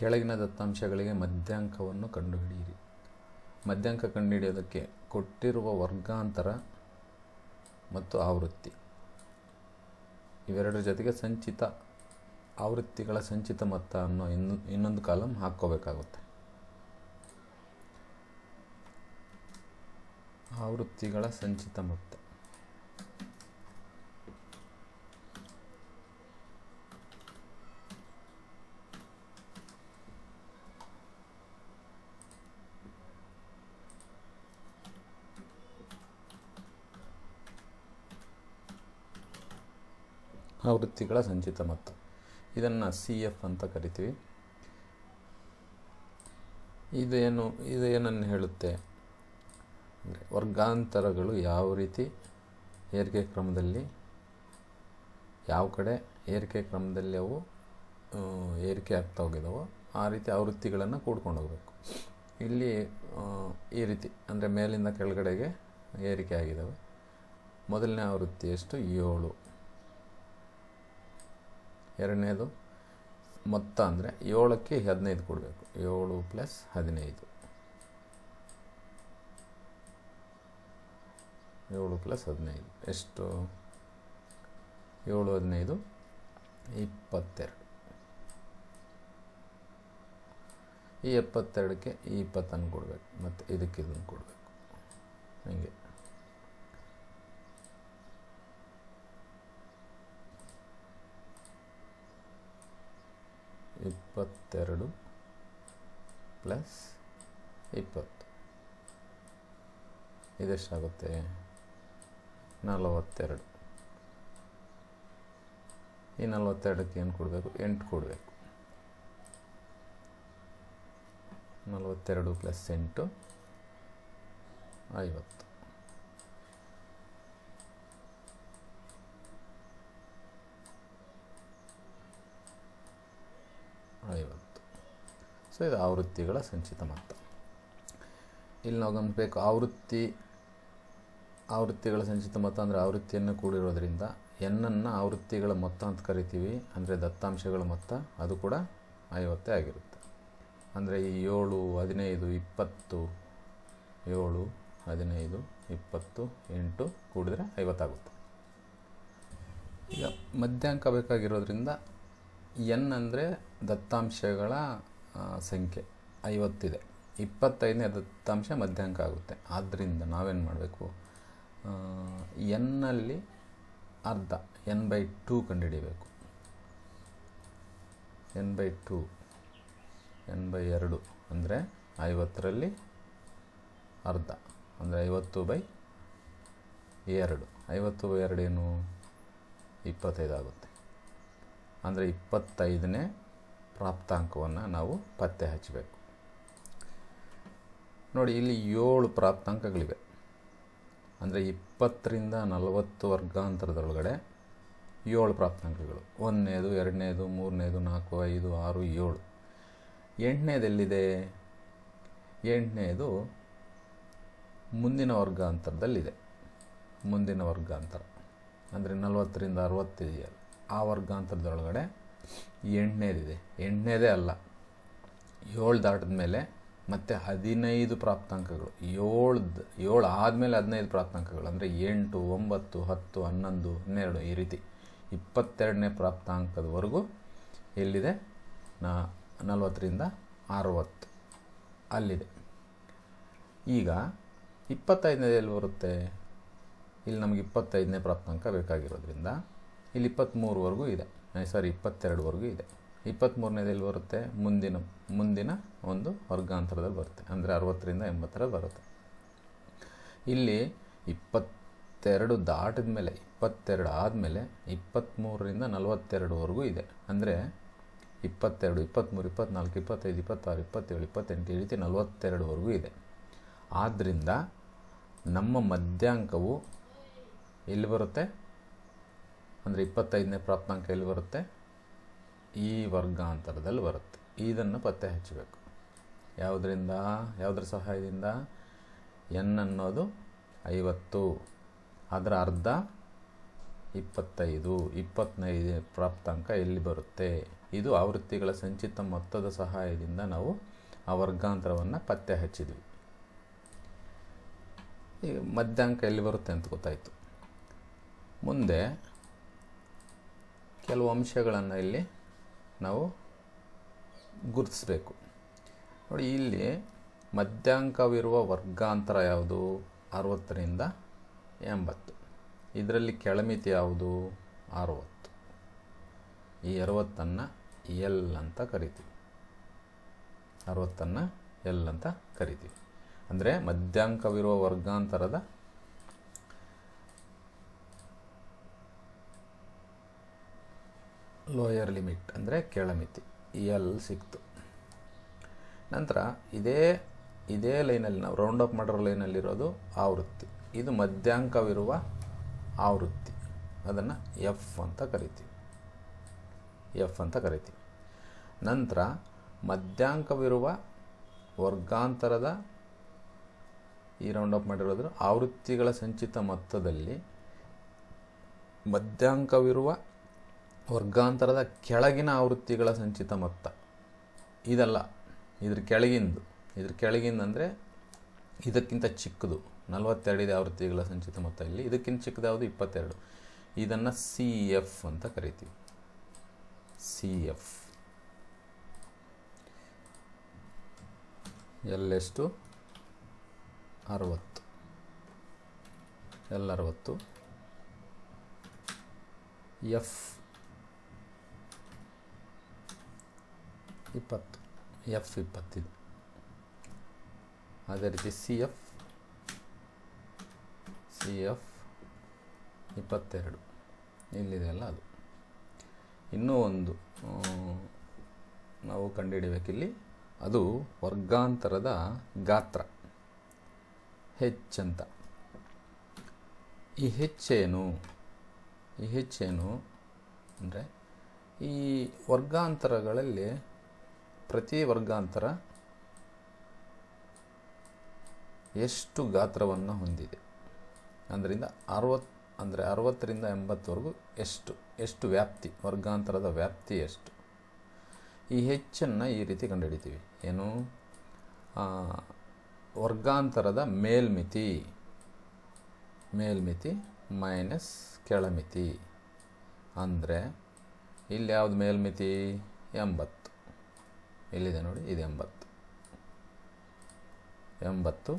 ಕೆಳಗಿನ ದತ್ತಾಂಶಗಳಿಗೆ ಮಧ್ಯಾಂಕವನ್ನು ಕಂಡುಹಿಡಿಯಿರಿ ಮಧ್ಯಾಂಕ ಕಂಡುಹಿಡಿಯೋದಕ್ಕೆ ಕೊಟ್ಟಿರುವ ವರ್ಗಾಂತರ ಮತ್ತು ಆವೃತ್ತಿ ಇವೆರಡರ ಜೊತೆಗೆ ಸಂಚಿತ ಆವೃತ್ತಿಗಳ ಸಂಚಿತ ಮೊತ್ತ ಅನ್ನೋ ಇನ್ನು ಇನ್ನೊಂದು ಕಾಲಮ್ ಹಾಕ್ಕೋಬೇಕಾಗುತ್ತೆ ಆವೃತ್ತಿಗಳ ಸಂಚಿತ ಮೊತ್ತ ಆವೃತ್ತಿಗಳ ಸಂಚಿತ ಮೊತ್ತ ಇದನ್ನು ಸಿ ಎಫ್ ಅಂತ ಕರಿತೀವಿ ಇದೇನು ಇದು ಏನನ್ನು ಹೇಳುತ್ತೆ ಅಂದರೆ ವರ್ಗಾಂತರಗಳು ಯಾವ ರೀತಿ ಏರಿಕೆ ಕ್ರಮದಲ್ಲಿ ಯಾವ ಕಡೆ ಏರಿಕೆ ಕ್ರಮದಲ್ಲಿ ಅವು ಆ, ಏರಿಕೆ ಆಗ್ತಾ ಹೋಗಿದಾವೋ ಆ ರೀತಿ ಆವೃತ್ತಿಗಳನ್ನು ಕೂಡ್ಕೊಂಡು ಹೋಗಬೇಕು ಇಲ್ಲಿ ಆ, ಈ ರೀತಿ ಅಂದರೆ ಮೇಲಿಂದ ಕೆಳಗಡೆಗೆ ಏರಿಕೆ ಆಗಿದ್ದಾವೆ ಮೊದಲನೇ ಆವೃತ್ತಿ ಎಷ್ಟು ಏಳು ಎರಡನೇದು ಮೊತ್ತ ಅಂದರೆ ಏಳಕ್ಕೆ ಹದಿನೈದು ಕೊಡಬೇಕು ಏಳು ಪ್ಲಸ್ ಹದಿನೈದು ಏಳು ಪ್ಲಸ್ ಹದಿನೈದು ಎಷ್ಟು ಏಳು ಹದಿನೈದು ಇಪ್ಪತ್ತೆರಡು ಈ ಎಪ್ಪತ್ತೆರಡಕ್ಕೆ ಈ ಇಪ್ಪತ್ತನ್ನು ಕೊಡಬೇಕು ಮತ್ತು ಇದಕ್ಕೆ ಇದನ್ನು ಕೊಡಬೇಕು ಹೀಗೆ ಇಪ್ಪತ್ತೆರಡು ಪ್ಲಸ್ ಇಪ್ಪತ್ತು ಇದೆಷ್ಟಾಗುತ್ತೆ ನಲವತ್ತೆರಡು ಈ ನಲವತ್ತೆರಡಕ್ಕೆ ಏನು ಕೊಡಬೇಕು ಎಂಟು ಕೊಡಬೇಕು ನಲವತ್ತೆರಡು ಪ್ಲಸ್ ಎಂಟು ಐವತ್ತು ಐವತ್ತು ಸೊ ಇದು ಆವೃತ್ತಿಗಳ ಸಂಚಿತ ಮೊತ್ತ ಇಲ್ಲಿ ನಾವು ಗಮನಿಸಬೇಕು ಆವೃತ್ತಿ ಆವೃತ್ತಿಗಳ ಸಂಚಿತ ಮೊತ್ತ ಅಂದರೆ ಆವೃತ್ತಿಯನ್ನು ಕೂಡಿರೋದ್ರಿಂದ ಎನ್ನನ್ನು ಆವೃತ್ತಿಗಳ ಮೊತ್ತ ಅಂತ ಕರಿತೀವಿ ಅಂದರೆ ದತ್ತಾಂಶಗಳ ಮೊತ್ತ ಅದು ಕೂಡ ಐವತ್ತೇ ಆಗಿರುತ್ತೆ ಅಂದರೆ ಈ ಏಳು ಹದಿನೈದು ಇಪ್ಪತ್ತು ಏಳು ಹದಿನೈದು ಇಪ್ಪತ್ತು ಎಂಟು ಕೂಡಿದ್ರೆ ಐವತ್ತಾಗುತ್ತೆ ಈಗ ಮಧ್ಯಾಂಕ ಬೇಕಾಗಿರೋದ್ರಿಂದ ಎನ್ ಅಂದರೆ ದತ್ತಾಂಶಗಳ ಆ, ಸಂಖ್ಯೆ ಐವತ್ತಿದೆ ಇಪ್ಪತ್ತೈದನೇ ದತ್ತಾಂಶ ಮಧ್ಯಾಂಕ ಆಗುತ್ತೆ ಆದ್ದರಿಂದ ನಾವೇನು ಮಾಡಬೇಕು ಎನ್ನಲ್ಲಿ ಅರ್ಧ ಎನ್ ಬೈ ಟೂ ಕಂಡುಹಿಡಿಯಬೇಕು N by two N by ಎರಡು ಅಂದರೆ ಐವತ್ತರಲ್ಲಿ ಅರ್ಧ ಅಂದರೆ ಐವತ್ತು ಬೈ ಎರಡು ಐವತ್ತು ಬೈ ಎರಡು ಏನು ಇಪ್ಪತ್ತೈದು ಆಗುತ್ತೆ ಅಂದರೆ ಇಪ್ಪತ್ತೈದನೇ ಪ್ರಾಪ್ತಾಂಕವನ್ನು ನಾವು ಪತ್ತೆ ಹಚ್ಚಬೇಕು ನೋಡಿ ಇಲ್ಲಿ ಏಳು ಪ್ರಾಪ್ತಾಂಕಗಳಿವೆ ಅಂದರೆ ಇಪ್ಪತ್ತರಿಂದ ನಲವತ್ತು ವರ್ಗಾಂತರದೊಳಗಡೆ ಏಳು ಪ್ರಾಪ್ತಾಂಕಗಳು ಒಂದನೇದು ಎರಡನೇದು ಮೂರನೇದು ನಾಲ್ಕು ಐದು ಆರು ಏಳು ಎಂಟನೇದೆಲ್ಲಿದೆ ಎಂಟನೇದು ಮುಂದಿನ ವರ್ಗಾಂತರದಲ್ಲಿದೆ ಮುಂದಿನ ವರ್ಗಾಂತರ ಅಂದರೆ ನಲವತ್ತರಿಂದ ಅರವತ್ತಿದೆಯಲ್ಲ ಆ ವರ್ಗಾಂತರದೊಳಗಡೆ ಎಂಟನೇದಿದೆ ಎಂಟನೇದೇ ಅಲ್ಲ ಏಳು ದಾಟಿದ ಮೇಲೆ ಮತ್ತು ಹದಿನೈದು ಪ್ರಾಪ್ತಾಂಕಗಳು ಏಳು ಏಳು ಆದಮೇಲೆ ಹದಿನೈದು ಪ್ರಾಪ್ತಾಂಕಗಳು ಅಂದರೆ ಎಂಟು ಒಂಬತ್ತು ಹತ್ತು ಹನ್ನೊಂದು ಹನ್ನೆರಡು ಈ ರೀತಿ ಇಪ್ಪತ್ತೆರಡನೇ ಪ್ರಾಪ್ತಾಂಕದವರೆಗೂ ಎಲ್ಲಿದೆ ನಾ ನಲವತ್ತರಿಂದ ಅರವತ್ತು ಅಲ್ಲಿದೆ ಈಗ ಇಪ್ಪತ್ತೈದನೇದು ಎಲ್ಲಿ ಬರುತ್ತೆ ಇಲ್ಲಿ ನಮಗೆ ಇಪ್ಪತ್ತೈದನೇ ಪ್ರಾಪ್ತಾಂಕ ಬೇಕಾಗಿರೋದ್ರಿಂದ ಇಲ್ಲಿ ಇಪ್ಪತ್ತ್ಮೂರವರೆಗೂ ಇದೆ ಸಾರಿ ಇಪ್ಪತ್ತೆರಡುವರೆಗೂ ಇದೆ ಇಪ್ಪತ್ತ್ಮೂರನೇದು ಎಲ್ಲಿ ಬರುತ್ತೆ ಮುಂದಿನ ಮುಂದಿನ ಒಂದು ವರ್ಗಾಂತರದಲ್ಲಿ ಬರುತ್ತೆ ಅಂದರೆ ಅರವತ್ತರಿಂದ ಎಂಬತ್ತರಲ್ಲಿ ಬರುತ್ತೆ ಇಲ್ಲಿ ಇಪ್ಪತ್ತೆರಡು ದಾಟಿದ ಮೇಲೆ ಇಪ್ಪತ್ತೆರಡು ಆದಮೇಲೆ ಇಪ್ಪತ್ತ್ಮೂರರಿಂದ ನಲವತ್ತೆರಡುವರೆಗೂ ಇದೆ ಅಂದರೆ ಇಪ್ಪತ್ತೆರಡು ಇಪ್ಪತ್ತ್ಮೂರು ಇಪ್ಪತ್ತ್ನಾಲ್ಕು ಇಪ್ಪತ್ತೈದು ಇಪ್ಪತ್ತಾರು ಇಪ್ಪತ್ತೇಳು ಇಪ್ಪತ್ತೆಂಟು ಈ ರೀತಿ ನಲವತ್ತೆರಡುವರೆಗೂ ಇದೆ ಆದ್ದರಿಂದ ನಮ್ಮ ಮಧ್ಯಾಂಕವು ಎಲ್ಲಿ ಬರುತ್ತೆ ಅಂದರೆ ಇಪ್ಪತ್ತೈದನೇ ಪ್ರಾಪ್ತಾಂಕ ಎಲ್ಲಿ ಬರುತ್ತೆ ಈ ವರ್ಗಾಂತರದಲ್ಲಿ ಬರುತ್ತೆ ಇದನ್ನು ಪತ್ತೆ ಹಚ್ಚಬೇಕು ಯಾವುದರಿಂದ ಯಾವುದರ ಸಹಾಯದಿಂದ ಎನ್ ಅನ್ನೋದು ಐವತ್ತು ಅದರ ಅರ್ಧ ಇಪ್ಪತ್ತೈದು ಇಪ್ಪತ್ತೈದು ಪ್ರಾಪ್ತಾಂಕ ಎಲ್ಲಿ ಬರುತ್ತೆ ಇದು ಆವೃತ್ತಿಗಳ ಸಂಚಿತ ಮೊತ್ತದ ಸಹಾಯದಿಂದ ನಾವು ಆ ವರ್ಗಾಂತರವನ್ನು ಪತ್ತೆ ಹಚ್ಚಿದ್ವಿ ಈಗ ಮಧ್ಯಾಂಕ ಎಲ್ಲಿ ಬರುತ್ತೆ ಅಂತ ಗೊತ್ತಾಯಿತು ಮುಂದೆ ಕೆಲವು ಅಂಶಗಳನ್ನು ಇಲ್ಲಿ ನಾವು ಗುರುತಿಸಬೇಕು ನೋಡಿ ಇಲ್ಲಿ ಮಧ್ಯಾಂಕವಿರುವ ವರ್ಗಾಂತರ ಯಾವುದು ಅರವತ್ತರಿಂದ ಎಂಬತ್ತು ಇದರಲ್ಲಿ ಕೆಳಮಿತಿ ಯಾವುದು ಅರವತ್ತು ಈ ಅರವತ್ತನ್ನು ಎಲ್ ಅಂತ ಕರಿತೀವಿ ಅರವತ್ತನ್ನು ಎಲ್ ಅಂತ ಕರಿತೀವಿ ಅಂದರೆ ಮಧ್ಯಾಂಕವಿರುವ ವರ್ಗಾಂತರದ ಲೋಯರ್ ಲಿಮಿಟ್ ಅಂದರೆ ಕೆಳಮಿತಿ ಎಲ್ ಸಿಕ್ತು ನಂತರ ಇದೇ ಇದೇ ಲೈನಲ್ಲಿ ನಾವು ರೌಂಡ್ ಅಪ್ ಮಾಡಿರೋ ಲೈನಲ್ಲಿರೋದು ಆವೃತ್ತಿ ಇದು ಮಧ್ಯಾಂಕವಿರುವ ಆವೃತ್ತಿ ಅದನ್ನು ಎಫ್ ಅಂತ ಕರಿತೀವಿ ಎಫ್ ಅಂತ ಕರಿತೀವಿ ನಂತರ ಮಧ್ಯಾಂಕವಿರುವ ವರ್ಗಾಂತರದ ಈ ರೌಂಡ್ ಅಪ್ ಮಾಡಿರೋದ್ರ ಆವೃತ್ತಿಗಳ ಸಂಚಿತ ಮೊತ್ತದಲ್ಲಿ ಮಧ್ಯಾಂಕವಿರುವ ವರ್ಗಾಂತರದ ಕೆಳಗಿನ ಆವೃತ್ತಿಗಳ ಸಂಚಿತ ಮೊತ್ತ ಇದಲ್ಲ ಇದ್ರ ಕೆಳಗಿಂದು ಇದ್ರ ಕೆಳಗಿಂದ ಅಂದರೆ ಇದಕ್ಕಿಂತ ಚಿಕ್ಕದು ನಲವತ್ತೆರಡಿದೆ ಆವೃತ್ತಿಗಳ ಸಂಚಿತ ಮೊತ್ತ ಇಲ್ಲಿ ಇದಕ್ಕಿಂತ ಚಿಕ್ಕದು ಯಾವುದು ಇಪ್ಪತ್ತೆರಡು ಇದನ್ನು ಸಿ ಎಫ್ ಅಂತ ಕರಿತೀವಿ ಸಿ ಎಫ್ ಎಲ್ಲೆಷ್ಟು ಅರವತ್ತು ಎಲ್ ಅರವತ್ತು ಎಫ್ ಇಪ್ಪತ್ತು ಎಫ್ ಇಪ್ಪತ್ತಿದೆ ಅದೇ ರೀತಿ ಸಿ ಎಫ್ ಸಿ ಎಫ್ ಇಪ್ಪತ್ತೆರಡು ಇಲ್ಲಿದೆಯಲ್ಲ ಅದು ಇನ್ನೂ ಒಂದು ಆ, ನಾವು ಕಂಡುಹಿಡಿಬೇಕಿಲ್ಲಿ ಅದು ವರ್ಗಾಂತರದ ಗಾತ್ರ ಹೆಚ್ಚಂತ ಈ ಹೆಚ್ಚೇನು ಈ ಹೆಚ್ಚೇನು ಅಂದರೆ ಈ ವರ್ಗಾಂತರಗಳಲ್ಲಿ ಪ್ರತಿ ವರ್ಗಾಂತರ ಎಷ್ಟು ಗಾತ್ರವನ್ನು ಹೊಂದಿದೆ ಅದರಿಂದ ಅರವತ್ತು ಅಂದರೆ ಅರವತ್ತರಿಂದ ಎಂಬತ್ತವರೆಗೂ ಎಷ್ಟು ಎಷ್ಟು ವ್ಯಾಪ್ತಿ ವರ್ಗಾಂತರದ ವ್ಯಾಪ್ತಿ ಎಷ್ಟು ಈ ಹೆಚ್ಚನ್ನು ಈ ರೀತಿ ಕಂಡುಹಿಡಿತೀವಿ ಏನು ಆ, ವರ್ಗಾಂತರದ ಮೇಲ್ಮಿತಿ ಮೇಲ್ಮಿತಿ ಮೈನಸ್ ಕೆಳಮಿತಿ ಅಂದರೆ ಇಲ್ಲಿ ಯಾವುದು ಮೇಲ್ಮಿತಿ ಎಂಬತ್ತು ಎಲ್ಲಿದೆ ನೋಡಿ ಇದು ಎಂಬತ್ತು ಎಂಬತ್ತು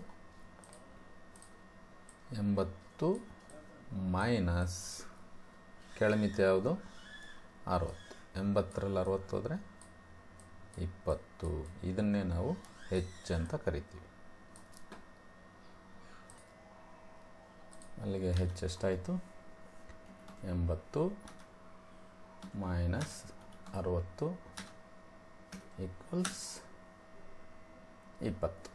ಎಂಬತ್ತು ಮೈನಸ್ ಕೆಳಮಿತಿ ಯಾವುದು ಅರವತ್ತು ಎಂಬತ್ತರಲ್ಲಿ ಅರವತ್ತು ಹೋದರೆ ಇಪ್ಪತ್ತು ಇದನ್ನೇ ನಾವು ಹೆಚ್ಚಂತ ಕರಿತೀವಿ ಅಲ್ಲಿಗೆ ಹೆಚ್ಚೆಷ್ಟಾಯಿತು ಎಂಬತ್ತು ಮೈನಸ್ ಅರವತ್ತು ಈಕ್ವಲ್ಸ್ ಇಪ್ಪತ್ತು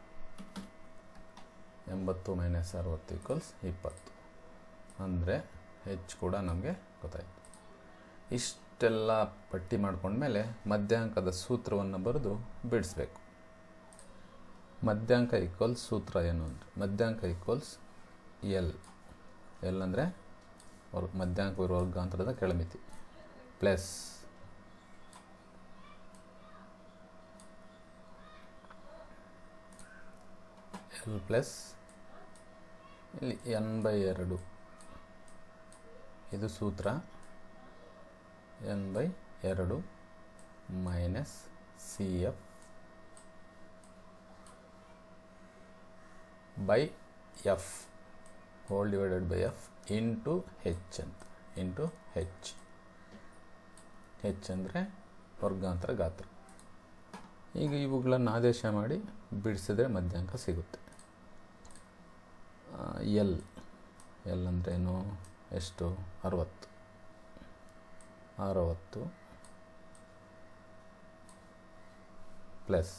ಎಂಬತ್ತು ಮೈನಸ್ ಅರವತ್ತು ಈಕ್ವಲ್ಸ್ ಇಪ್ಪತ್ತು ಅಂದರೆ ಹೆಚ್ಚು ಕೂಡ ನಮಗೆ ಗೊತ್ತಾಯಿತು ಇಷ್ಟೆಲ್ಲ ಪಟ್ಟಿ ಮಾಡ್ಕೊಂಡ್ಮೇಲೆ ಮಧ್ಯಾಂಕದ ಸೂತ್ರವನ್ನು ಬರೆದು ಬಿಡಿಸ್ಬೇಕು ಮಧ್ಯಾಂಕ ಈಕ್ವಲ್ಸ್ ಸೂತ್ರ ಏನು ಅಂದರೆ ಮಧ್ಯಾಂಕ ಈಕ್ವಲ್ಸ್ ಎಲ್ ಎಲ್ ಅಂದರೆ ವರ್ ಮಧ್ಯಾಂಕವಿರುವ ವರ್ಗಾಂತರದ ಕೆಳಮಿತಿ ಪ್ಲಸ್ ಎಲ್ ಪ್ಲಸ್ ಇಲ್ಲಿ ಎನ್ ಬೈ ಎರಡು ಇದು ಸೂತ್ರ ಎನ್ ಬೈ ಎರಡು minus C F by F whole divided by F into H ಅಂತ ಇಂಟು ಹೆಚ್ ಹೆಚ್ ಅಂದರೆ ವರ್ಗಾಂತರ ಗಾತ್ರ ಈಗ ಇವುಗಳನ್ನು ಆದೇಶ ಮಾಡಿ ಬಿಡಿಸಿದ್ರೆ ಮಧ್ಯಾಂಕ ಸಿಗುತ್ತೆ ಎಲ್ ಎಲ್ ಅಂದ್ರೇನು ಎಷ್ಟು ಅರವತ್ತು ಅರವತ್ತು ಪ್ಲಸ್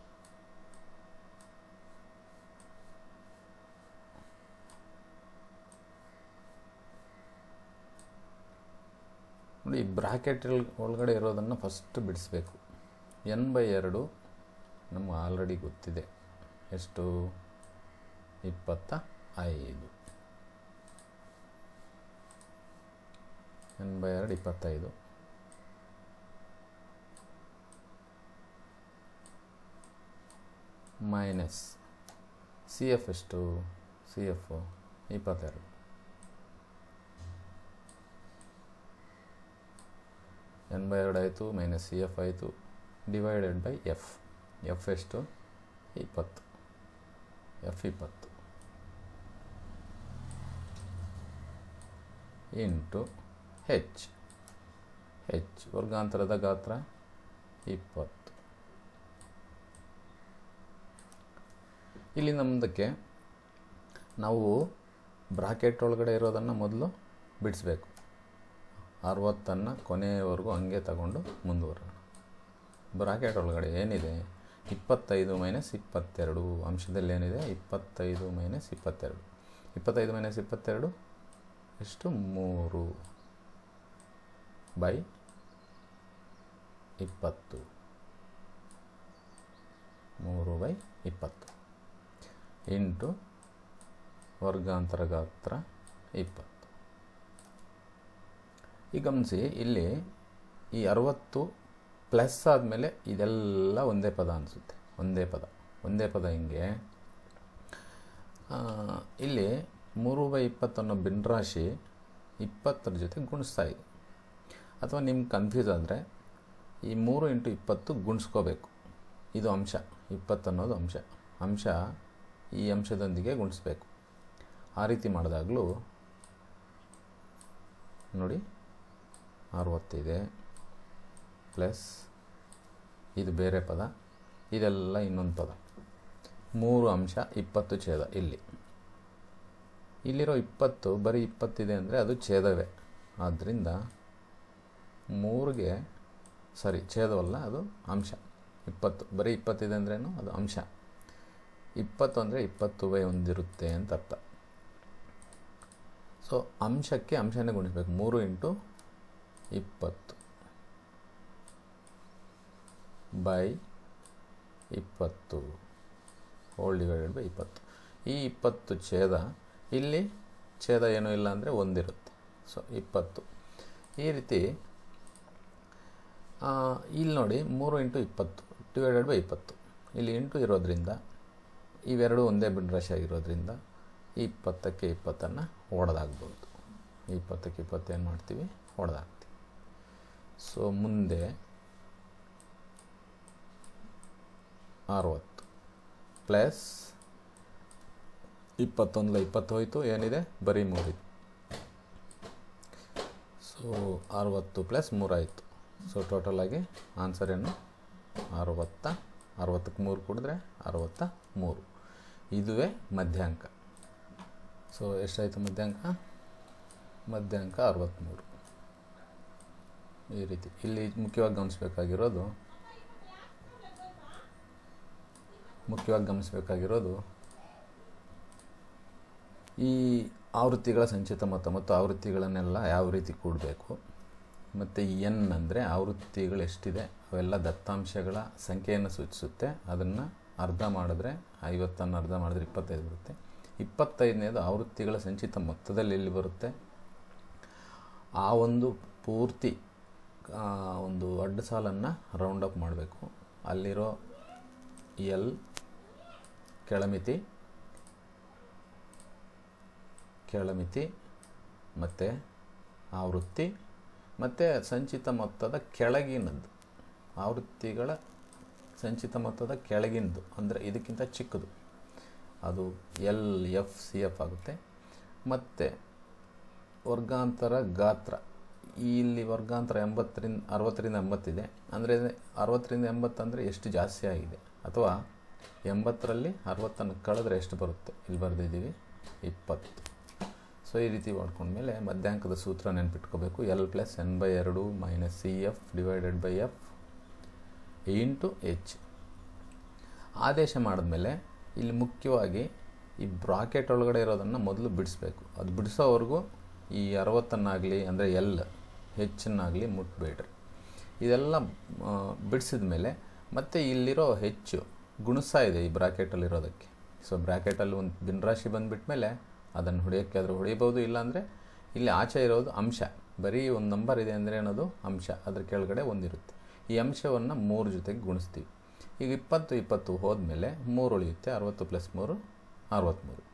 ನೋಡಿ ಈ ಬ್ರಾಕೆಟ್ ಒಳಗಡೆ ಇರೋದನ್ನು ಫಸ್ಟ್ ಬಿಡಿಸ್ಬೇಕು ಎನ್ ಬೈ ಎರಡು ನಮ್ಗೆ ಆಲ್ರೆಡಿ ಗೊತ್ತಿದೆ ಎಷ್ಟು ಇಪ್ಪತ್ತ ಐದು ಎನ್ ಬೈ ಎರಡು ಇಪ್ಪತ್ತೈದು ಮೈನಸ್ ಸಿ ಎಫ್ ಎಷ್ಟು ಸಿ ಎಫ್ ಇಪ್ಪತ್ತೆರಡು ಎನ್ ಬೈ ಎರಡು ಆಯಿತು ಮೈನಸ್ ಸಿ ಎಫ್ ಆಯಿತು ಡಿವೈಡೆಡ್ ಬೈ ಎಫ್ ಎಫ್ ಎಷ್ಟು ಇಪ್ಪತ್ತು ಎಫ್ ಇಪ್ಪತ್ತು ಇಂಟು ಹೆಚ್ ಹೆಚ್ ವರ್ಗಾಂತರದ ಗಾತ್ರ ಇಪ್ಪತ್ತು ಇಲ್ಲಿ ನಮ್ಮದಕ್ಕೆ ನಾವು ಬ್ರಾಕೆಟ್ ಒಳಗಡೆ ಇರೋದನ್ನು ಮೊದಲು ಬಿಡಿಸ್ಬೇಕು ಅರವತ್ತನ್ನು ಕೊನೆಯವರೆಗೂ ಹಂಗೆ ತಗೊಂಡು ಮುಂದುವರೋಣ ಬ್ರಾಕೆಟ್ ಒಳಗಡೆ ಏನಿದೆ ಇಪ್ಪತ್ತೈದು ಮೈನಸ್ ಇಪ್ಪತ್ತೆರಡು ಅಂಶದಲ್ಲಿ ಏನಿದೆ ಇಪ್ಪತ್ತೈದು ಮೈನಸ್ ಇಪ್ಪತ್ತೆರಡು ಇಪ್ಪತ್ತೈದು ಮೈನಸ್ ಇಪ್ಪತ್ತೆರಡು ಎಷ್ಟು ಮೂರು ಬೈ ಇಪ್ಪತ್ತು ಮೂರು ಬೈ ಇಪ್ಪತ್ತು ಇಂಟು ವರ್ಗಾಂತರ ಗಾತ್ರ ಇಪ್ಪತ್ತು ಈಗ ಗಮನಿಸಿ ಇಲ್ಲಿ ಈ ಅರವತ್ತು ಪ್ಲಸ್ ಆದಮೇಲೆ ಇದೆಲ್ಲ ಒಂದೇ ಪದ ಅನಿಸುತ್ತೆ ಒಂದೇ ಪದ ಒಂದೇ ಪದ ಹಿಂಗೆ ಆ, ಇಲ್ಲಿ ಮೂರು ಬೈ ಇಪ್ಪತ್ತು ಅನ್ನೋ ಭಿನ್ನರಾಶಿ ಇಪ್ಪತ್ತರ ಜೊತೆ ಗುಣಿಸ್ತಾ ಇದೆ ಅಥವಾ ನಿಮ್ಗೆ ಕನ್ಫ್ಯೂಸ್ ಆದರೆ ಈ ಮೂರು ಇಂಟು ಇಪ್ಪತ್ತು ಗುಣಿಸ್ಕೋಬೇಕು ಇದು ಅಂಶ ಇಪ್ಪತ್ತು ಅನ್ನೋದು ಅಂಶ ಅಂಶ ಈ ಅಂಶದೊಂದಿಗೆ ಗುಣಿಸ್ಬೇಕು ಆ ರೀತಿ ಮಾಡಿದಾಗಲೂ ನೋಡಿ ಅರವತ್ತಿದೆ ಪ್ಲಸ್ ಇದು ಬೇರೆ ಪದ ಇದೆಲ್ಲ ಇನ್ನೊಂದು ಪದ ಮೂರು ಅಂಶ ಇಪ್ಪತ್ತು ಛೇದ ಇಲ್ಲಿ ಇಲ್ಲಿರೋ ಇಪ್ಪತ್ತು ಬರೀ ಇಪ್ಪತ್ತಿದೆ ಅಂದರೆ ಅದು ಛೇದವೇ ಆದ್ದರಿಂದ ಮೂರಿಗೆ ಸಾರಿ ಛೇದವಲ್ಲ ಅದು ಅಂಶ ಇಪ್ಪತ್ತು ಬರೀ ಇಪ್ಪತ್ತಿದೆ ಅಂದ್ರೇನು ಅದು ಅಂಶ ಇಪ್ಪತ್ತು ಅಂದರೆ ಇಪ್ಪತ್ತು ಬೈ ಒಂದಿರುತ್ತೆ ಅಂತ ಅರ್ಥ ಸೊ ಅಂಶಕ್ಕೆ ಅಂಶನೇ ಗುಣಿಸ್ಬೇಕು ಮೂರು ಇಂಟು ಇಪ್ಪತ್ತು ಬೈ ಇಪ್ಪತ್ತು ಹೋಲ್ ಡಿವೈಡೆಡ್ ಬೈ ಇಪ್ಪತ್ತು ಈ ಇಪ್ಪತ್ತು ಛೇದ ಇಲ್ಲಿ ಛೇದ ಏನೂ ಇಲ್ಲ ಅಂದರೆ ಒಂದಿರುತ್ತೆ ಸೊ ಇಪ್ಪತ್ತು ಈ ರೀತಿ ಆ, ಇಲ್ಲಿ ನೋಡಿ ಮೂರು ಇಂಟು ಇಪ್ಪತ್ತು ಡಿವೈಡೆಡ್ ಬೈ ಇಪ್ಪತ್ತು ಇಲ್ಲಿ ಇಂಟು ಇರೋದ್ರಿಂದ ಇವೆರಡು ಒಂದೇ ಭಿನ್ನರಾಶಿ ಆಗಿರೋದ್ರಿಂದ ಈ ಇಪ್ಪತ್ತಕ್ಕೆ ಇಪ್ಪತ್ತನ್ನು ಹೊಡೆದಾಗ್ಬೋದು ಈ ಇಪ್ಪತ್ತಕ್ಕೆ ಇಪ್ಪತ್ತು ಏನು ಮಾಡ್ತೀವಿ ಹೊಡೆದಾಗ್ತೀವಿ ಸೊ ಮುಂದೆ ಅರವತ್ತು ಪ್ಲಸ್ ಇಪ್ಪತ್ತೊಂದಲ ಇಪ್ಪತ್ತು ಹೋಯಿತು ಏನಿದೆ ಬರೀ ಮೂರಿದೆ ಸೊ ಅರವತ್ತು ಪ್ಲಸ್ ಮೂರಾಯಿತು ಸೊ ಟೋಟಲಾಗಿ ಆನ್ಸರ್ ಏನು ಅರವತ್ತ ಅರವತ್ತಕ್ಕೆ ಮೂರು ಕುಡಿದ್ರೆ ಅರವತ್ತ ಮೂರು ಇದುವೇ ಮಧ್ಯಾಂಕ ಸೊ ಎಷ್ಟಾಯಿತು ಮಧ್ಯಾಂಕ ಮಧ್ಯಾಂಕ ಅರವತ್ತ್ಮೂರು ಈ ರೀತಿ ಇಲ್ಲಿ ಮುಖ್ಯವಾಗಿ ಗಮನಿಸಬೇಕಾಗಿರೋದು ಮುಖ್ಯವಾಗಿ ಗಮನಿಸಬೇಕಾಗಿರೋದು ಈ ಆವೃತ್ತಿಗಳ ಸಂಚಿತ ಮೊತ್ತ ಮತ್ತು ಆವೃತ್ತಿಗಳನ್ನೆಲ್ಲ ಯಾವ ರೀತಿ ಕೂಡಬೇಕು ಮತ್ತು ಎನ್ ಅಂದರೆ ಆವೃತ್ತಿಗಳು ಎಷ್ಟಿದೆ ಅವೆಲ್ಲ ದತ್ತಾಂಶಗಳ ಸಂಖ್ಯೆಯನ್ನು ಸೂಚಿಸುತ್ತೆ ಅದನ್ನು ಅರ್ಧ ಮಾಡಿದ್ರೆ ಐವತ್ತನ್ನು ಅರ್ಧ ಮಾಡಿದ್ರೆ ಇಪ್ಪತ್ತೈದು ಬರುತ್ತೆ ಇಪ್ಪತ್ತೈದನೇದು ಆವೃತ್ತಿಗಳ ಸಂಚಿತ ಮೊತ್ತದಲ್ಲಿ ಎಲ್ಲಿ ಬರುತ್ತೆ ಆ ಒಂದು ಪೂರ್ತಿ ಆ, ಒಂದು ಅಡ್ಡ ಸಾಲನ್ನು ರೌಂಡ್ ಅಪ್ ಮಾಡಬೇಕು ಅಲ್ಲಿರೋ ಎಲ್ ಕೆಳಮಿತಿ ಕೆಳಮಿತಿ ಮತ್ತು ಆವೃತ್ತಿ ಮತ್ತು ಸಂಚಿತ ಮೊತ್ತದ ಕೆಳಗಿನದ್ದು ಆವೃತ್ತಿಗಳ ಸಂಚಿತ ಮೊತ್ತದ ಕೆಳಗಿನದು ಅಂದರೆ ಇದಕ್ಕಿಂತ ಚಿಕ್ಕದು ಅದು ಎಲ್ ಎಫ್ ಸಿ ಎಫ್ ಆಗುತ್ತೆ ಮತ್ತು ವರ್ಗಾಂತರ ಗಾತ್ರ ಇಲ್ಲಿ ವರ್ಗಾಂತರ ಎಂಬತ್ತರಿಂದ ಅರವತ್ತರಿಂದ ಎಂಬತ್ತಿದೆ ಅಂದರೆ ಅರವತ್ತರಿಂದ ಎಂಬತ್ತಂದರೆ ಎಷ್ಟು ಜಾಸ್ತಿ ಆಗಿದೆ ಅಥವಾ ಎಂಬತ್ತರಲ್ಲಿ ಅರವತ್ತನ್ನು ಕಳೆದ್ರೆ ಎಷ್ಟು ಬರುತ್ತೆ ಇಲ್ಲಿ ಬರೆದಿದ್ದೀವಿ ಇಪ್ಪತ್ತು ಸೊ ಈ ರೀತಿ ಮಾಡ್ಕೊಂಡ್ಮೇಲೆ ಮಧ್ಯಾಂಕದ ಸೂತ್ರ ನೆನ್ಪಿಟ್ಕೋಬೇಕು ಎಲ್ ಪ್ಲಸ್ ಎನ್ ಬೈ ಎರಡು minus C F divided by F into H ಆದೇಶ ಮಾಡಿದ್ಮೇಲೆ ಇಲ್ಲಿ ಮುಖ್ಯವಾಗಿ ಈ ಬ್ರಾಕೆಟ್ ಒಳಗಡೆ ಇರೋದನ್ನು ಮೊದಲು ಬಿಡಿಸ್ಬೇಕು ಅದು ಬಿಡಿಸೋವರೆಗೂ ಈ ಅರವತ್ತನ್ನಾಗಲಿ ಅಂದರೆ ಎಲ್ ಹೆಚ್ಚನ್ನಾಗಲಿ ಮುಟ್ಬೇಡ್ರಿ ಇದೆಲ್ಲ ಬಿಡಿಸಿದ ಮೇಲೆ ಮತ್ತೆ ಇಲ್ಲಿರೋ ಹೆಚ್ಚು ಗುಣಿಸ್ತಾ ಇದೆ ಈ ಬ್ರಾಕೆಟಲ್ಲಿರೋದಕ್ಕೆ ಸೊ ಬ್ರಾಕೆಟಲ್ಲಿ ಒಂದು ಭಿನ್ನರಾಶಿ ಬಂದುಬಿಟ್ಮೇಲೆ ಅದನ್ನು ಹೊಡೆಯೋಕ್ಕೆ ಆದರೂ ಹೊಡಿಬೋದು ಇಲ್ಲಾಂದರೆ ಇಲ್ಲಿ ಆಚೆ ಇರೋದು ಅಂಶ ಬರೀ ಒಂದು ನಂಬರ್ ಇದೆ ಅಂದರೆ ಅನ್ನೋದು ಅಂಶ ಅದ್ರ ಕೆಳಗಡೆ ಒಂದಿರುತ್ತೆ ಈ ಅಂಶವನ್ನು ಮೂರು ಜೊತೆಗೆ ಗುಣಿಸ್ತೀವಿ ಈಗ ಇಪ್ಪತ್ತು ಇಪ್ಪತ್ತು ಹೋದ್ಮೇಲೆ ಮೂರು ಉಳಿಯುತ್ತೆ ಅರವತ್ತು ಪ್ಲಸ್ ಮೂರು ಅರವತ್ತ್ಮೂರು